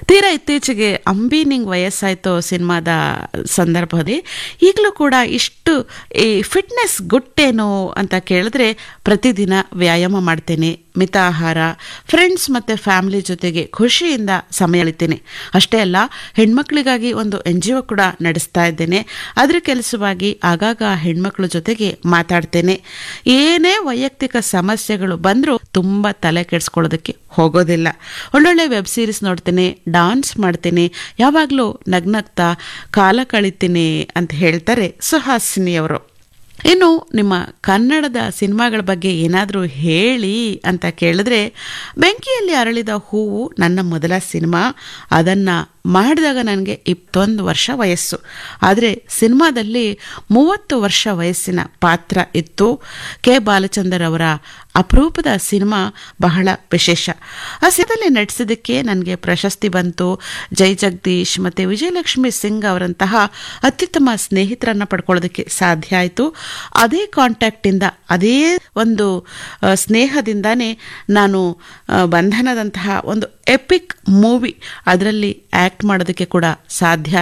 ತೀರಾ ಇತ್ತೀಚೆಗೆ ಅಂಬಿ ನಿಂಗ್ ವಯಸ್ಸಾಯ್ತು ಸಿನಿಮಾದ ಸಂದರ್ಭದಲ್ಲಿ ಈಗಲೂ ಕೂಡ ಇಷ್ಟು ಈ ಫಿಟ್ನೆಸ್ ಗುಟ್ಟೇನು ಅಂತ ಕೇಳಿದ್ರೆ ಪ್ರತಿದಿನ ವ್ಯಾಯಾಮ ಮಾಡ್ತೇನೆ ಮಿತ ಆಹಾರ ಫ್ರೆಂಡ್ಸ್ ಮತ್ತು ಫ್ಯಾಮಿಲಿ ಜೊತೆಗೆ ಖುಷಿಯಿಂದ ಸಮಯ ಅಳಿತೇನೆ ಅಷ್ಟೇ ಅಲ್ಲ ಹೆಣ್ಮಕ್ಳಿಗಾಗಿ ಒಂದು ಎನ್ ಜಿ ಒ ಕೂಡ ನಡೆಸ್ತಾ ಇದ್ದೇನೆ ಅದರ ಕೆಲಸವಾಗಿ ಆಗಾಗ ಹೆಣ್ಮಕ್ಳ ಜೊತೆಗೆ ಮಾತಾಡ್ತೇನೆ ಏನೇ ವೈಯಕ್ತಿಕ ಸಮಸ್ಯೆಗಳು ಬಂದರೂ ತುಂಬ ತಲೆ ಕೆಡಿಸ್ಕೊಳ್ಳೋದಕ್ಕೆ ಹೋಗೋದಿಲ್ಲ ಒಳ್ಳೊಳ್ಳೆ ವೆಬ್ ಸೀರೀಸ್ ನೋಡ್ತೇನೆ ಡಾನ್ಸ್ ಮಾಡ್ತೇನೆ ಯಾವಾಗಲೂ ನಗ್ನಗ್ತಾ ಕಾಲ ಕಳಿತೀನಿ ಅಂತ ಹೇಳ್ತಾರೆ ಸುಹಾಸಿನಿ ಅವರು ಇನ್ನು ನಿಮ್ಮ ಕನ್ನಡದ ಸಿನಿಮಾಗಳ ಬಗ್ಗೆ ಏನಾದರೂ ಹೇಳಿ ಅಂತ ಕೇಳಿದ್ರೆ ಬೆಂಕಿಯಲ್ಲಿ ಅರಳಿದ ಹೂವು ನನ್ನ ಮೊದಲ ಸಿನಿಮಾ ಅದನ್ನು ಮಾಡಿದಾಗ ನನಗೆ ಇಪ್ಪತ್ತೊಂದು ವರ್ಷ ವಯಸ್ಸು ಆದರೆ ಸಿನಿಮಾದಲ್ಲಿ ಮೂವತ್ತು ವರ್ಷ ವಯಸ್ಸಿನ ಪಾತ್ರ ಇತ್ತು ಕೆ ಬಾಲಚಂದರ್ ಅವರ ಅಪರೂಪದ ಸಿನಿಮಾ ಬಹಳ ವಿಶೇಷ ಆ ಸಿನಿಮಾದಲ್ಲಿ ನಟಿಸಿದ್ದಕ್ಕೆ ನನಗೆ ಪ್ರಶಸ್ತಿ ಬಂತು ಜೈ ಜಗದೀಶ್ ಮತ್ತು ವಿಜಯಲಕ್ಷ್ಮಿ ಸಿಂಗ್ ಅವರಂತಹ ಅತ್ಯುತ್ತಮ ಸ್ನೇಹಿತರನ್ನು ಪಡ್ಕೊಳ್ಳೋದಕ್ಕೆ ಸಾಧ್ಯ ಆಯಿತು ಅದೇ ಕಾಂಟ್ಯಾಕ್ಟಿಂದ ಅದೇ ಒಂದು ಸ್ನೇಹದಿಂದಾನೇ ನಾನು ಬಂಧನದಂತಹ ಒಂದು ಎಪಿಕ್ ಮೂವಿ ಅದರಲ್ಲಿ ಆ್ಯಕ್ಟ್ ಮಾಡೋದಕ್ಕೆ ಕೂಡ ಸಾಧ್ಯ